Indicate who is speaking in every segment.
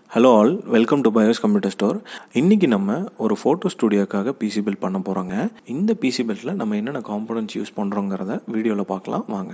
Speaker 1: hello all welcome to Bios computer store இன்றைக்கி நம்ம ஒரு ஃபோட்டோ ஸ்டுடியோக்காக பிசி பில்ட் பண்ண போகிறோங்க இந்த பிசி பில்ட்டில் நம்ம என்னென்ன காம்போனன்ட்ஸ் யூஸ் பண்ணுறோங்கிறத வீடியோவில் பார்க்கலாம் வாங்க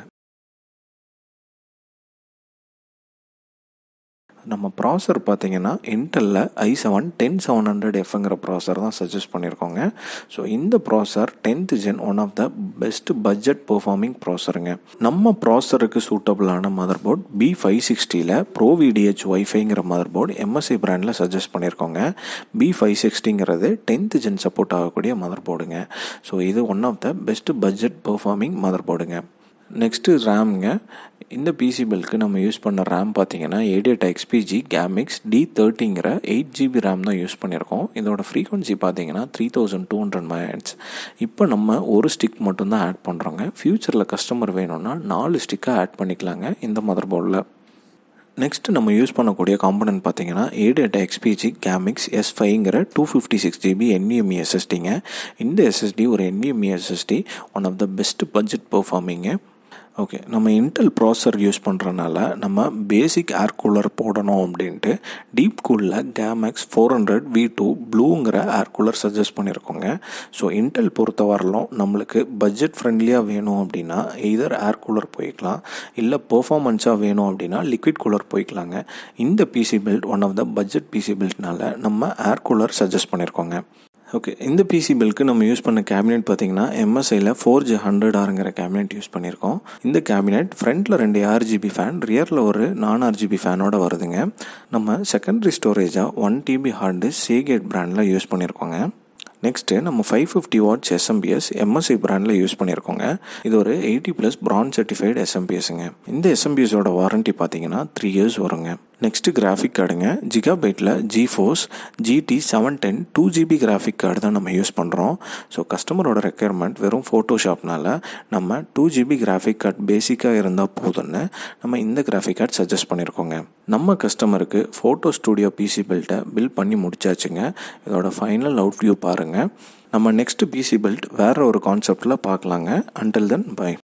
Speaker 1: நம்ம ப்ராசர் பார்த்தீங்கன்னா இன்டெல்லில் I seven ten seven hundred எஃப்ங்கிற ப்ராசர் தான் சஜஸ்ட் பண்ணியிருக்கோங்க ஸோ இந்த processor tenth gen one of the best budget performing ப்ராசருங்க நம்ம ப்ராசருக்கு சூட்டபிளான மதர் போர்ட் பி ஃபைவ் சிக்ஸ்டியில் ப்ரோ விடிஹெச் ஒய்ஃபைங்கிற மதர் போர்டு எம்எஸ்சி பிராண்டில் சஜஸ்ட் பண்ணியிருக்கோங்க பி ஃபைவ் சிக்ஸ்டிங்கிறது டென்த் ஜென் சப்போர்ட் ஆகக்கூடிய மதர் போர்டுங்க ஸோ இது one of the best budget performing mother போர்டுங்க நெக்ஸ்ட்டு ரேம்ங்க இந்த பிசி பில்க்கு நம்ம யூஸ் பண்ண ரேம் பார்த்தீங்கன்னா ஏடிஎட் எக்ஸ்பிஜி கேமிக்ஸ் டி தேர்ட்டிங்கிற எயிட் ஜிபி ரேம் தான் யூஸ் பண்ணியிருக்கோம் இதோட ஃப்ரீக்வன்சி பார்த்தீங்கன்னா த்ரீ தௌசண்ட் டூ ஹண்ட்ரட் மைட்ஸ் இப்போ நம்ம ஒரு ஸ்டிக் மட்டும்தான் ஆட் பண்ணுறோங்க ஃப்யூச்சரில் கஸ்டமர் வேணும்னா நாலு ஸ்டிக்காக ஆட் பண்ணிக்கலாங்க இந்த மதர் போர்டில் நெக்ஸ்ட் நம்ம யூஸ் பண்ணக்கூடிய காம்பனன்ட் பார்த்தீங்கன்னா ஏடிஎட் எக்ஸ்பிஜி கேமிக்ஸ் எஸ் ஃபைங்கிற two fifty six GB NVMe எஸ்எஸ்டிங்க இந்த எஸ்எஸ்டி ஒரு NVMe SSD one of the best budget பெர்ஃபார்மிங்க ஓகே நம்ம இன்டெல் ப்ராசர் யூஸ் பண்ணுறனால நம்ம பேசிக் ஏர் கூலர் போடணும் அப்படின்ட்டு டீப் கூலில் Gammax four hundred V two ப்ளூங்கிற ஏர் கூலர் சஜஸ்ட் பண்ணியிருக்கோங்க ஸோ இன்டெல் பொறுத்த வரலும் நம்மளுக்கு பட்ஜெட் ஃப்ரெண்ட்லியாக வேணும் அப்படின்னா எய்தர் ஏர் கூலர் போய்க்கலாம் இல்லை பெர்ஃபார்மன்ஸாக வேணும் அப்படின்னா லிக்விட் கூலர் போய்க்கலாங்க இந்த PC build one of the budget PC பில்ட்னால நம்ம ஏர் கூலர் சஜஸ்ட் பண்ணியிருக்கோங்க ஓகே இந்த பிசி பில்க்கு நம்ம யூஸ் பண்ண கேபினெட் பார்த்தீங்கன்னா எம்எஸ்ஐயில் ஃபோர் ஜி ஹண்ட்ரட் ஆருங்கிற கேபினெட் யூஸ் பண்ணியிருக்கோம் இந்த கேபினெட் ஃப்ரண்ட்டில் ரெண்டு ஆர்ஜிபி ஃபேன் ரியரில் ஒரு நான் ஆர்ஜிபி ஃபேனோட வருதுங்க நம்ம செகண்டரி ஸ்டோரேஜாக one TB hard disk Seagate பிராண்டில் யூஸ் பண்ணியிருக்கோங்க நெக்ஸ்ட்டு நம்ம five fifty watts SMPS MSI பிராண்டில் யூஸ் பண்ணியிருக்கோங்க இது ஒரு எயிட்டி ப்ளஸ் ப்ரான் சர்டிஃபைடு எஸ்எம்பிஎஸ்ங்க இந்த எஸ்எம்பிஎஸோட வாரண்ட்டி பார்த்தீங்கன்னா த்ரீ இயர்ஸ் வருங்க நெக்ஸ்ட்டு கிராஃபிக் கார்டுங்க ஜிகாபைட்டில் GeForce GT seven ten two GB graphic card தான் நம்ம யூஸ் பண்ணுறோம் ஸோ கஸ்டமரோட ரெக்குயர்மெண்ட் வெறும் ஃபோட்டோஷாப்னால நம்ம டூ ஜிபி கிராஃபிக் கார்டு பேசிக்காக இருந்தால் போதும்னு நம்ம இந்த கிராஃபிக் கார்டு சஜஸ்ட் பண்ணியிருக்கோங்க நம்ம கஸ்டமருக்கு ஃபோட்டோ ஸ்டூடியோ பிசி பில்ட்டை பில் பண்ணி முடிச்சாச்சுங்க இதோட ஃபைனல் அவுட் வியூ பாருங்கள் நம்ம நெக்ஸ்ட் பிசி பில்ட் வேறு ஒரு கான்செப்டில் பார்க்கலாங்க அன்டில் தென் பை